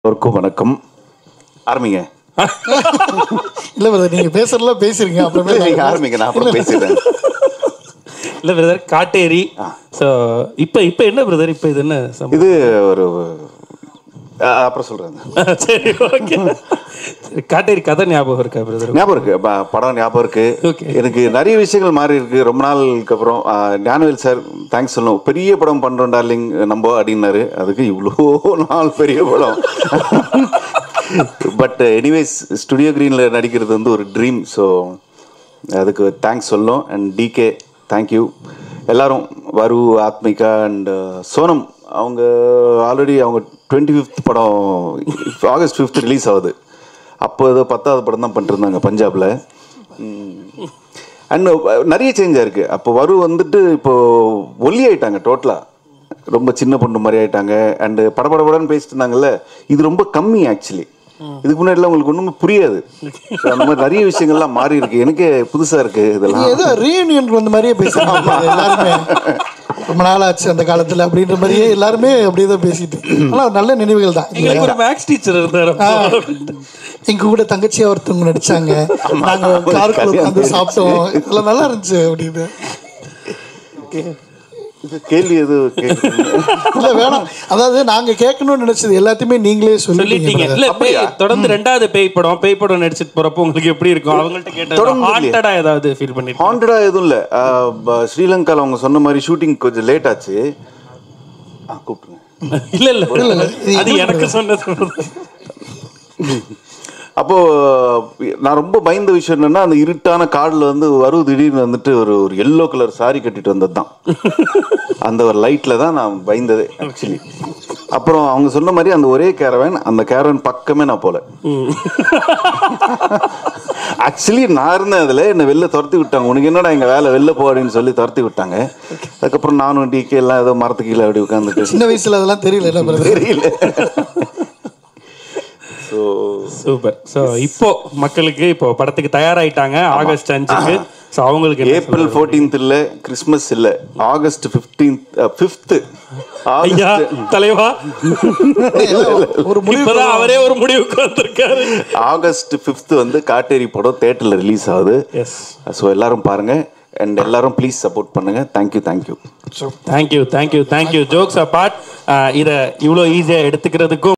எல்லோருக்கும் வணக்கம் ஆரம்பிங்க இல்ல பிரதர் நீங்க பேசுறதுலாம் பேசுறீங்க அப்புறமே நீங்க ஆரம்பிங்க நான் அப்புறம் பேசிடுறேன் இல்ல பிரதர் காட்டேரி ஸோ இப்போ இப்போ என்ன பிரதர் இப்போ இது என்ன சம்பவம்? இது ஒரு ஆ, அப்புறம் சொல்றேன் சரி ஓகே சரி காட்டேரி கதை ஞாபகம் இருக்கா பிரதர் ஞாபகம் இருக்கு ப- படம் ஞாபகம் இருக்கு Okay. எனக்கு நிறைய விஷயங்கள் மாறி இருக்கு ரொம்ப நாளுக்கு அப்புறம் ஆ, ஞானவேல் சார் தேங்க்ஸ் சொல்லணும் பெரிய படம் பண்றோம் டார்லிங் நம்ம அப்படின்னாரு அதுக்கு இவ்வளோ நாள் பெரிய படம் பட் எனிவேஸ் ஸ்டுடியோ கிரீன்ல நடிக்கிறது வந்து ஒரு ட்ரீம் ஸோ அதுக்கு தேங்க்ஸ் சொல்லணும் அண்ட் டிகே தேங்க்யூ எல்லாரும் வரு ஆத்மிகா அண்ட் சோனம் அவங்க ஆல்ரெடி அவங்க டுவெண்ட்டி ஃபிஃப்த் படம் ஆகஸ்ட் ஃபிஃப்த் ரிலீஸ் ஆகுது அப்போ ஏதோ பத்தாவது படம் தான் பண்ணிருந்தாங்க பஞ்சாப்ல அண்ட் நிறைய சேஞ்ச் ஆயிருக்கு அப்போ வரு வந்துட்டு இப்போ ஒல்லி ஆயிட்டாங்க டோட்டலா ரொம்ப சின்ன பொண்ணு மாதிரி ஆயிட்டாங்க அண்ட் படபடபடன்னு பேசிட்டு இருந்தாங்கல்ல இது ரொம்ப கம்மி ஆக்சுவலி இதுக்கு முன்னாடிலாம் உங்களுக்கு ஒண்ணுமே புரியாது So, அந்த மாதிரி நிறைய விஷயங்கள்லாம் மாறி இருக்கு எனக்கே புதுசா இருக்கு நீங்க இதெல்லாம் ஏதோ ரீயூனியனுக்கு வந்த மாதிரியே பேசுறாங்க எல்லாருமே ரொம்ப நாள் ஆச்சு அந்த காலத்துல அப்படின்ற மாதிரியே எல்லாருமே அப்படியே தான் பேசிட்டு ஆனா நல்ல நினைவுகள் தான் எங்களுக்கு ஒரு மேக்ஸ் டீச்சர் இருந்தார் அப்போ. எங்க கூட தங்கச்சியா ஒருத்தவங்க நடிச்சாங்க நாங்க காருக்குள்ள உட்காந்து சாப்பிட்டோம் இதெல்லாம் நல்லா இருந்துச்சு அப்படின்னு இது கேள்வி எது கேக்குறீங்க? இல்ல வேணாம் அதாவது நாங்க கேட்கணும்னு நினைச்சது எல்லாத்தையுமே நீங்களே சொல்லிட்டீங்க சொல்லிட்டீங்க இல்ல பேய் தொடர்ந்து ரெண்டாவது பேய் படம் பேய் படம் நடிச்சிட்டு போறப்போ உங்களுக்கு எப்படி இருக்கும் அவங்கள்ட்ட கேட்டது தொடர்ந்து இல்லையே. ஹாண்டடா ஏதாவது ஃபீல் பண்ணிருக்கீங்க ஹாண்டடா எதுவும் இல்லை ஸ்ரீலங்கால அவங்க சொன்ன மாதிரி ஷூட்டிங் கொஞ்சம் லேட் ஆச்சு ஆ, கூப்பிட்டுருங்க இல்ல இல்ல இல்ல, இது அது என்ன எனக்கு சொன்னது அப்போ நான் ரொம்ப பயந்த விஷயம் என்னன்னா அந்த இருட்டான காடுல வந்து வரு திடீர்னு வந்துட்டு ஒரு ஒரு எல்லோ கலர் சாரி கட்டிட்டு வந்தது தான் அந்த ஒரு லைட்ல தான் நான் பயந்ததே ஆக்சுவலி அப்புறம் அவங்க சொன்ன மாதிரி அந்த ஒரே கேரவன் அந்த கேரவன் பக்கமே நான் போல ஆக்சுவலி நான் இருந்தேன் அதுல என்னை வெளில துரத்தி விட்டாங்க உனக்கு என்னடா எங்க வேலை வெளில போ அப்படின்னு சொல்லி துரத்தி விட்டாங்க அதுக்கப்புறம் நானும் டிகே எல்லாம் ஏதோ மரத்து கீழே அப்படி உட்காந்துட்டு சின்ன வயசுல அதெல்லாம் தெரியல என்ன பிரதர் தெரியல ஸோ சூப்பர் சோ இப்போ மக்களுக்கு இப்போ படத்துக்கு தயாராயிட்டாங்க ஆகஸ்ட் அஞ்சுக்கு சோ அவங்களுக்கு என்ன ஏப்ரல் ஃபோர்டீன்த் இல்ல கிறிஸ்மஸ் இல்ல ஆகஸ்ட் ஃபிஃப்டீன்த் ஃபிஃப்த் ஐயா தலைவா ஒரு முடிவு இப்பதான் அவரே ஒரு முடிவுக்கு வந்திருக்காரு ஆகஸ்ட் ஃபிஃப்த் வந்து காட்டேரி படம் தேட்டர்ல ரிலீஸ் ஆகுது எஸ் ஸோ எல்லாரும் பாருங்க அண்ட் எல்லாரும் ப்ளீஸ் சப்போர்ட் பண்ணுங்க thank you thank you thank you thank you thank you jokes apart இதை இவ்வளோ ஈஸியாக எடுத்துக்கிறதுக்கும்